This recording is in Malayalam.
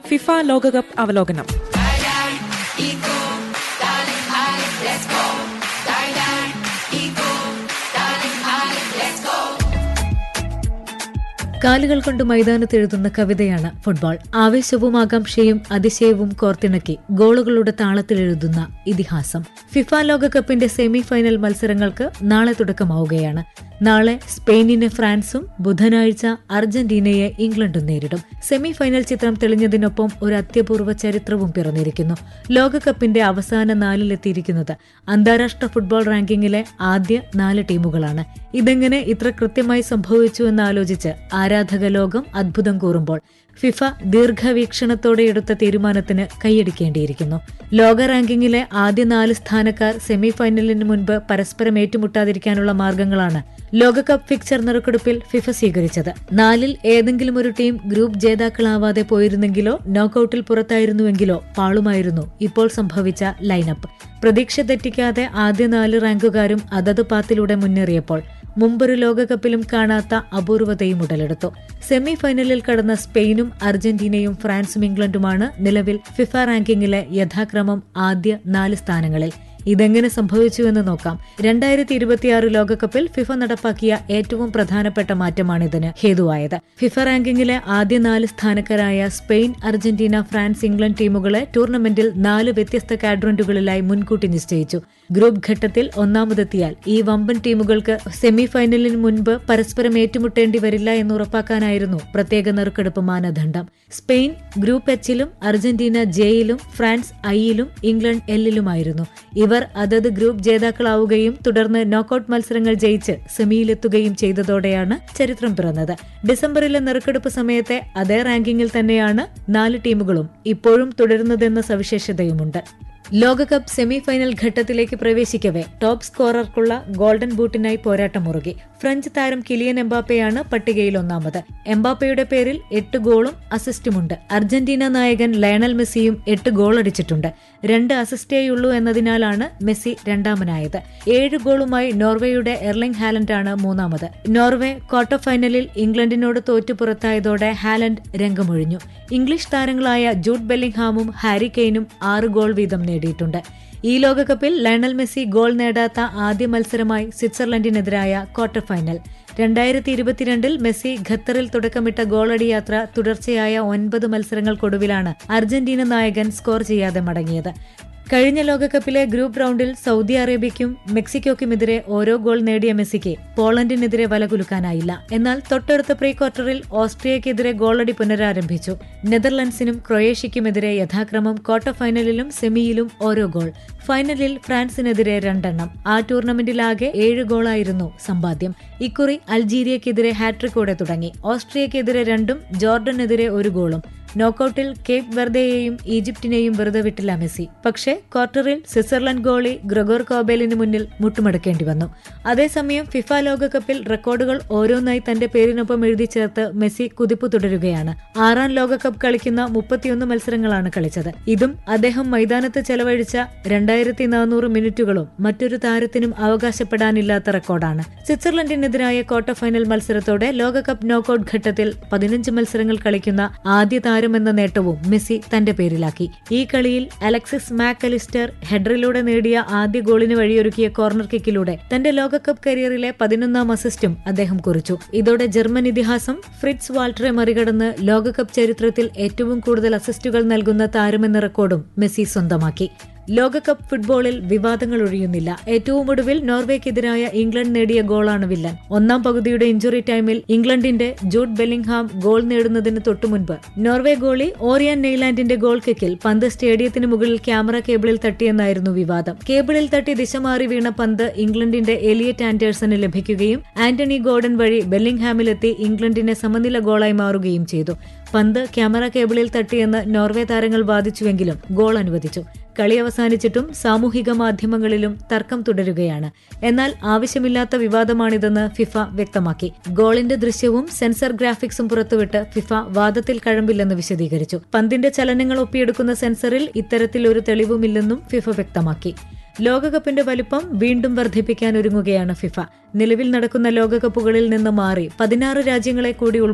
ഫിഫ ലോകകപ്പ് അവലോകനം കാലുകൾ കൊണ്ട് മൈതാനത്ത് എഴുതുന്ന കവിതയാണ് ഫുട്ബോൾ ആവേശവും ആകാംക്ഷയും അതിശയവും കോർത്തിണക്കി ഗോളുകളുടെ താളത്തിൽ എഴുതുന്ന ഇതിഹാസം ഫിഫ ലോകകപ്പിന്റെ സെമി ഫൈനൽ മത്സരങ്ങൾക്ക് നാളെ തുടക്കമാവുകയാണ് നാളെ സ്പെയിനിനെ ഫ്രാൻസും ബുധനാഴ്ച അർജന്റീനയെ ഇംഗ്ലണ്ടും നേരിടും സെമി ഫൈനൽ ചിത്രം തെളിഞ്ഞതിനൊപ്പം ഒരു അത്യപൂർവ ചരിത്രവും പിറന്നിരിക്കുന്നു ലോകകപ്പിന്റെ അവസാന നാലിലെത്തിയിരിക്കുന്നത് അന്താരാഷ്ട്ര ഫുട്ബോൾ റാങ്കിങ്ങിലെ ആദ്യ നാല് ടീമുകളാണ് ഇതെങ്ങനെ ഇത്ര കൃത്യമായി സംഭവിച്ചു എന്ന് ആലോചിച്ച് ആരാധക ലോകം അത്ഭുതം കൂറുമ്പോൾ ഫിഫ ദീർഘവീക്ഷണത്തോടെ എടുത്ത തീരുമാനത്തിന് കൈയടിക്കേണ്ടിയിരിക്കുന്നു ലോക റാങ്കിങ്ങിലെ ആദ്യ നാല് സ്ഥാനക്കാർ സെമി ഫൈനലിന് മുൻപ് പരസ്പരം ഏറ്റുമുട്ടാതിരിക്കാനുള്ള മാർഗങ്ങളാണ് ലോകകപ്പ് ഫിക്ചർ നറുക്കെടുപ്പിൽ ഫിഫ സ്വീകരിച്ചത് നാലിൽ ഏതെങ്കിലും ഒരു ടീം ഗ്രൂപ്പ് ജേതാക്കളാവാതെ പോയിരുന്നെങ്കിലോ നോക്കൌട്ടിൽ പുറത്തായിരുന്നുവെങ്കിലോ പാളുമായിരുന്നു ഇപ്പോൾ സംഭവിച്ച ലൈനപ്പ് പ്രതീക്ഷ തെറ്റിക്കാതെ ആദ്യ നാല് റാങ്കുകാരും അതത് പാത്തിലൂടെ മുന്നേറിയപ്പോൾ മുമ്പൊരു ലോകകപ്പിലും കാണാത്ത അപൂർവതയും ഉടലെടുത്തു സെമി ഫൈനലിൽ കടന്ന സ്പെയിനും അർജന്റീനയും ഫ്രാൻസും ഇംഗ്ലണ്ടുമാണ് നിലവിൽ ഫിഫ റാങ്കിങ്ങിലെ യഥാക്രമം ആദ്യ നാല് സ്ഥാനങ്ങളിൽ ഇതെങ്ങനെ സംഭവിച്ചുവെന്ന് നോക്കാം രണ്ടായിരത്തി ഇരുപത്തിയാറ് ലോകകപ്പിൽ ഫിഫ നടപ്പാക്കിയ ഏറ്റവും പ്രധാനപ്പെട്ട മാറ്റമാണിതിന് ഹേതുവായത് ഫിഫ റാങ്കിങ്ങിലെ ആദ്യ നാല് സ്ഥാനക്കാരായ സ്പെയിൻ അർജന്റീന ഫ്രാൻസ് ഇംഗ്ലണ്ട് ടീമുകളെ ടൂർണമെന്റിൽ നാല് വ്യത്യസ്ത കാഡ്രന്റുകളിലായി മുൻകൂട്ടി നിശ്ചയിച്ചു ഗ്രൂപ്പ് ഘട്ടത്തിൽ ഒന്നാമതെത്തിയാൽ ഈ വമ്പൻ ടീമുകൾക്ക് സെമി ഫൈനലിന് മുൻപ് പരസ്പരം ഏറ്റുമുട്ടേണ്ടി വരില്ല എന്ന് ഉറപ്പാക്കാനായിരുന്നു പ്രത്യേക നറുക്കെടുപ്പ് മാനദണ്ഡം സ്പെയിൻ ഗ്രൂപ്പ് എച്ചിലും അർജന്റീന ജെയിലും ഫ്രാൻസ് ഐയിലും ഇംഗ്ലണ്ട് എല്ലിലുമായിരുന്നു ഇവർ അതത് ഗ്രൂപ്പ് ജേതാക്കളാവുകയും തുടർന്ന് നോക്കൌട്ട് മത്സരങ്ങൾ ജയിച്ച് സെമിയിലെത്തുകയും ചെയ്തതോടെയാണ് ചരിത്രം പിറന്നത് ഡിസംബറിലെ നറുക്കെടുപ്പ് സമയത്തെ അതേ റാങ്കിങ്ങിൽ തന്നെയാണ് നാല് ടീമുകളും ഇപ്പോഴും തുടരുന്നതെന്ന സവിശേഷതയുമുണ്ട് ലോകകപ്പ് സെമി ഫൈനൽ ഘട്ടത്തിലേക്ക് പ്രവേശിക്കവേ ടോപ്പ് സ്കോറർക്കുള്ള ഗോൾഡൻ ബൂട്ടിനായി പോരാട്ടമുറുകി ഫ്രഞ്ച് താരം കിലിയൻ എംബാപ്പയാണ് പട്ടികയിൽ ഒന്നാമത് എംബാപ്പയുടെ പേരിൽ എട്ട് ഗോളും അസിസ്റ്റുമുണ്ട് അർജന്റീന നായകൻ ലയണൽ മെസ്സിയും എട്ട് ഗോൾ അടിച്ചിട്ടുണ്ട് രണ്ട് അസിസ്റ്റേയുള്ളൂ എന്നതിനാലാണ് മെസ്സി രണ്ടാമനായത് ഏഴ് ഗോളുമായി നോർവേയുടെ എർലിംഗ് ഹാലൻഡാണ് മൂന്നാമത് നോർവേ ക്വാർട്ടർ ഫൈനലിൽ ഇംഗ്ലണ്ടിനോട് തോറ്റു പുറത്തായതോടെ ഹാലൻഡ് രംഗമൊഴിഞ്ഞു ഇംഗ്ലീഷ് താരങ്ങളായ ജൂഡ് ബെല്ലിംഗ്ഹാമും ഹാരി കെയ്നും ആറ് ഗോൾ വീതം നേടിയിട്ടുണ്ട് ഈ ലോകകപ്പിൽ ലയണൽ മെസ്സി ഗോൾ നേടാത്ത ആദ്യ മത്സരമായി സ്വിറ്റ്സർലൻഡിനെതിരായ ക്വാർട്ടർ ഫൈനൽ രണ്ടായിരത്തി ഇരുപത്തിരണ്ടിൽ മെസ്സി ഖത്തറിൽ തുടക്കമിട്ട ഗോളടി യാത്ര തുടർച്ചയായ ഒൻപത് മത്സരങ്ങൾക്കൊടുവിലാണ് അർജന്റീന നായകൻ സ്കോർ ചെയ്യാതെ മടങ്ങിയത് കഴിഞ്ഞ ലോകകപ്പിലെ ഗ്രൂപ്പ് റൗണ്ടിൽ സൗദി അറേബ്യയ്ക്കും മെക്സിക്കോയ്ക്കുമെതിരെ ഓരോ ഗോൾ നേടിയ മെസ്സിക്ക് പോളണ്ടിനെതിരെ വലകുലുക്കാനായില്ല എന്നാൽ തൊട്ടടുത്ത പ്രീ ക്വാർട്ടറിൽ ഓസ്ട്രിയയ്ക്കെതിരെ ഗോളടി പുനരാരംഭിച്ചു നെതർലൻഡ്സിനും ക്രൊയേഷ്യയ്ക്കുമെതിരെ യഥാക്രമം ക്വാർട്ടർ ഫൈനലിലും സെമിയിലും ഓരോ ഗോൾ ഫൈനലിൽ ഫ്രാൻസിനെതിരെ രണ്ടെണ്ണം ആ ടൂർണമെന്റിലാകെ ഏഴ് ഗോളായിരുന്നു സമ്പാദ്യം ഇക്കുറി അൾജീരിയക്കെതിരെ ഹാട്രിക്കോടെ തുടങ്ങി ഓസ്ട്രിയക്കെതിരെ രണ്ടും ജോർഡനെതിരെ ഒരു ഗോളും നോക്കൌട്ടിൽ കേപ്പ് വെർദയെയും ഈജിപ്തിനെയും വെറുതെ വിട്ടില്ല മെസ്സി പക്ഷേ ക്വാർട്ടറിൽ സ്വിറ്റ്സർലൻഡ് ഗോളി ഗ്രഗോർ കോബേലിന് മുന്നിൽ മുട്ടുമടക്കേണ്ടി വന്നു അതേസമയം ഫിഫ ലോകകപ്പിൽ റെക്കോർഡുകൾ ഓരോന്നായി തന്റെ പേരിനൊപ്പം എഴുതി ചേർത്ത് മെസ്സി കുതിപ്പ് തുടരുകയാണ് ആറാം ലോകകപ്പ് കളിക്കുന്ന മുപ്പത്തിയൊന്ന് മത്സരങ്ങളാണ് കളിച്ചത് ഇതും അദ്ദേഹം മൈതാനത്ത് ചെലവഴിച്ച രണ്ടായിരത്തി നാനൂറ് മിനിറ്റുകളും മറ്റൊരു താരത്തിനും അവകാശപ്പെടാനില്ലാത്ത റെക്കോർഡാണ് സ്വിറ്റ്സർലൻഡിനെതിരായ ക്വാർട്ടർ ഫൈനൽ മത്സരത്തോടെ ലോകകപ്പ് നോക്കൌട്ട് ഘട്ടത്തിൽ പതിനഞ്ച് മത്സരങ്ങൾ കളിക്കുന്ന ആദ്യ താരമെന്ന നേട്ടവും മെസ്സി തന്റെ പേരിലാക്കി ഈ കളിയിൽ അലക്സിസ് മാക്കലിസ്റ്റർ ഹെഡറിലൂടെ നേടിയ ആദ്യ ഗോളിന് വഴിയൊരുക്കിയ കോർണർ കിക്കിലൂടെ തന്റെ ലോകകപ്പ് കരിയറിലെ പതിനൊന്നാം അസിസ്റ്റും അദ്ദേഹം കുറിച്ചു ഇതോടെ ജർമ്മൻ ഇതിഹാസം ഫ്രിറ്റ്സ് വാൾട്ടറെ മറികടന്ന് ലോകകപ്പ് ചരിത്രത്തിൽ ഏറ്റവും കൂടുതൽ അസിസ്റ്റുകൾ നൽകുന്ന താരമെന്ന റെക്കോർഡും മെസ്സി സ്വന്തമാക്കി ലോകകപ്പ് ഫുട്ബോളിൽ വിവാദങ്ങൾ ഒഴിയുന്നില്ല ഏറ്റവും ഒടുവിൽ നോർവേക്കെതിരായ ഇംഗ്ലണ്ട് നേടിയ ഗോളാണ് വില്ലൻ ഒന്നാം പകുതിയുടെ ഇഞ്ചുറി ടൈമിൽ ഇംഗ്ലണ്ടിന്റെ ജൂഡ് ബെല്ലിംഗ്ഹാം ഗോൾ നേടുന്നതിന് തൊട്ടുമുൻപ് നോർവേ ഗോളി ഓറിയൻ നെയ്ലാൻഡിന്റെ ഗോൾ കിക്കിൽ പന്ത് സ്റ്റേഡിയത്തിന് മുകളിൽ ക്യാമറ കേബിളിൽ തട്ടിയെന്നായിരുന്നു വിവാദം കേബിളിൽ തട്ടി ദിശ മാറി വീണ പന്ത് ഇംഗ്ലണ്ടിന്റെ എലിയറ്റ് ആൻഡേഴ്സന് ലഭിക്കുകയും ആന്റണി ഗോർഡൻ വഴി ബെല്ലിംഗ്ഹാമിലെത്തി ഇംഗ്ലണ്ടിനെ സമനില ഗോളായി മാറുകയും ചെയ്തു പന്ത് ക്യാമറ കേബിളിൽ തട്ടിയെന്ന് നോർവേ താരങ്ങൾ വാദിച്ചുവെങ്കിലും ഗോൾ അനുവദിച്ചു കളി അവസാനിച്ചിട്ടും സാമൂഹിക മാധ്യമങ്ങളിലും തർക്കം തുടരുകയാണ് എന്നാൽ ആവശ്യമില്ലാത്ത വിവാദമാണിതെന്ന് ഫിഫ വ്യക്തമാക്കി ഗോളിന്റെ ദൃശ്യവും സെൻസർ ഗ്രാഫിക്സും പുറത്തുവിട്ട് ഫിഫ വാദത്തിൽ കഴമ്പില്ലെന്ന് വിശദീകരിച്ചു പന്തിന്റെ ചലനങ്ങൾ ഒപ്പിയെടുക്കുന്ന സെൻസറിൽ ഇത്തരത്തിൽ ഒരു തെളിവുമില്ലെന്നും ഫിഫ വ്യക്തമാക്കി ലോകകപ്പിന്റെ വലിപ്പം വീണ്ടും വർദ്ധിപ്പിക്കാൻ ഒരുങ്ങുകയാണ് ഫിഫ നിലവിൽ നടക്കുന്ന ലോകകപ്പുകളിൽ നിന്ന് മാറി പതിനാറ് രാജ്യങ്ങളെ കൂടി